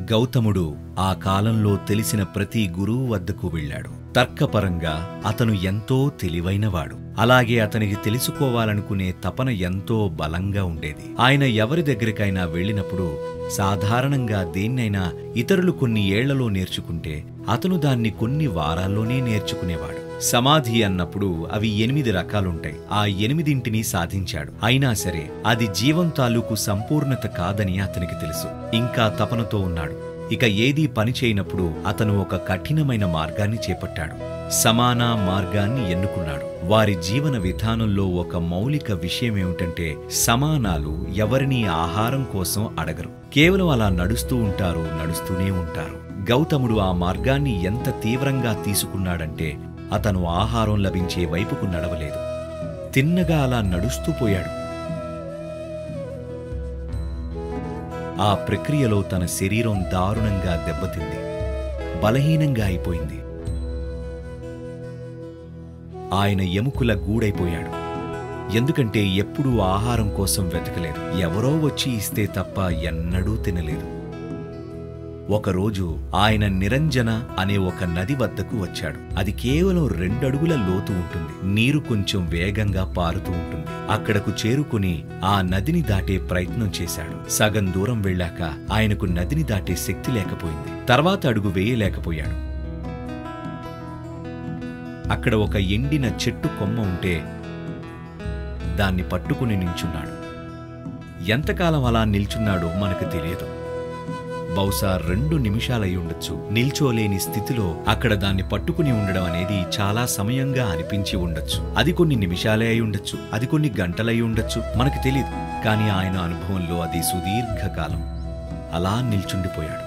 గౌతముడు ఆ కాలంలో తెలిసిన ప్రతి గురువు వద్దకు వెళ్ళాడు తర్కపరంగా అతను ఎంతో తెలివైనవాడు అలాగే అతనికి తెలుసుకోవాలనుకునే తపన ఎంతో బలంగా ఉండేది ఆయన ఎవరి దగ్గరికైనా వెళ్ళినప్పుడు సాధారణంగా దేన్నైనా ఇతరులు కొన్ని ఏళ్లలో నేర్చుకుంటే అతను దాన్ని కొన్ని వారాల్లోనే నేర్చుకునేవాడు సమాధి అన్నప్పుడు అవి ఎనిమిది రకాలుంటాయి ఆ ఎనిమిదింటిని సాధించాడు అయినా సరే అది జీవం తాలూకు సంపూర్ణత కాదని అతనికి తెలుసు ఇంకా తపనతో ఉన్నాడు ఇక ఏదీ పని చేయనప్పుడు అతను ఒక కఠినమైన మార్గాన్ని చేపట్టాడు సమాన మార్గాన్ని ఎన్నుకున్నాడు వారి జీవన విధానంలో ఒక మౌలిక విషయం ఏమిటంటే సమానాలు ఎవరినీ ఆహారం కోసం అడగరు కేవలం అలా నడుస్తూ ఉంటారు నడుస్తూనే ఉంటారు గౌతముడు ఆ మార్గాన్ని ఎంత తీవ్రంగా తీసుకున్నాడంటే అతను ఆహారం లభించే వైపుకు నడవలేదు తిన్నగా అలా నడుస్తూ పోయాడు ఆ ప్రక్రియలో తన శరీరం దారుణంగా దెబ్బతింది బలహీనంగా అయిపోయింది ఆయన ఎముకల గూడైపోయాడు ఎందుకంటే ఎప్పుడూ ఆహారం కోసం వెతకలేదు ఎవరో వచ్చి ఇస్తే తప్ప ఎన్నడూ తినలేదు ఒకరోజు ఆయన నిరంజన అనే ఒక నది వద్దకు వచ్చాడు అది కేవలం రెండడుగుల లోతు ఉంటుంది నీరు కొంచెం వేగంగా పారుతూ ఉంటుంది అక్కడకు చేరుకుని ఆ నదిని దాటే ప్రయత్నం చేశాడు సగం దూరం వెళ్ళాక ఆయనకు నదిని దాటే శక్తి లేకపోయింది తర్వాత అడుగు వేయలేకపోయాడు అక్కడ ఒక ఎండిన చెట్టు కొమ్మ ఉంటే దాన్ని పట్టుకుని నిల్చున్నాడు ఎంతకాలం అలా నిల్చున్నాడో మనకు తెలియదు బహుశా రెండు నిమిషాలై ఉండొచ్చు నిల్చోలేని స్థితిలో అక్కడ దాన్ని పట్టుకుని ఉండడం అనేది చాలా సమయంగా అనిపించి ఉండొచ్చు అది కొన్ని నిమిషాలే అయి ఉండొచ్చు అది కొన్ని గంటలై ఉండొచ్చు మనకు తెలియదు కానీ ఆయన అనుభవంలో అది సుదీర్ఘకాలం అలా నిల్చుండిపోయాడు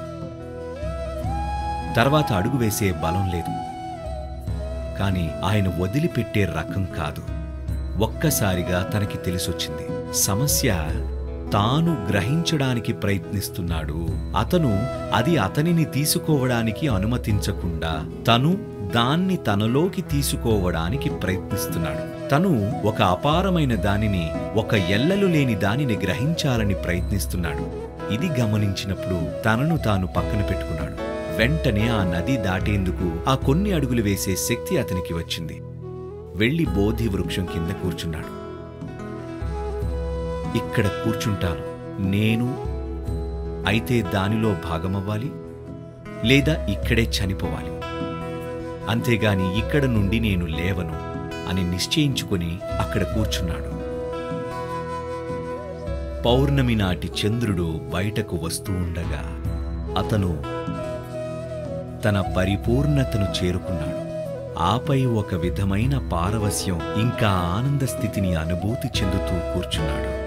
తర్వాత అడుగు వేసే బలం లేదు కానీ ఆయన వదిలిపెట్టే రకం కాదు ఒక్కసారిగా తనకి తెలిసొచ్చింది సమస్య తాను గ్రహించడానికి ప్రయత్నిస్తున్నాడు అతను అది అతనిని తీసుకోవడానికి అనుమతించకుండా తను దాన్ని తనలోకి తీసుకోవడానికి ప్రయత్నిస్తున్నాడు తను ఒక అపారమైన దానిని ఒక ఎల్లలు లేని దానిని గ్రహించాలని ప్రయత్నిస్తున్నాడు ఇది గమనించినప్పుడు తనను తాను పక్కన పెట్టుకున్నాడు వెంటనే ఆ నది దాటేందుకు ఆ కొన్ని అడుగులు వేసే శక్తి అతనికి వచ్చింది వెళ్లి బోధి వృక్షం కింద కూర్చున్నాడు ఇక్కడ కూర్చుంటాను నేను అయితే దానిలో భాగమవ్వాలి లేదా ఇక్కడే చనిపోవాలి అంతేగాని ఇక్కడ నుండి నేను లేవను అని నిశ్చయించుకుని అక్కడ కూర్చున్నాడు పౌర్ణమి నాటి చంద్రుడు బయటకు వస్తూ ఉండగా అతను తన పరిపూర్ణతను చేరుకున్నాడు ఆపై ఒక విధమైన పారవస్యం ఇంకా ఆనంద స్థితిని అనుభూతి చెందుతూ కూర్చున్నాడు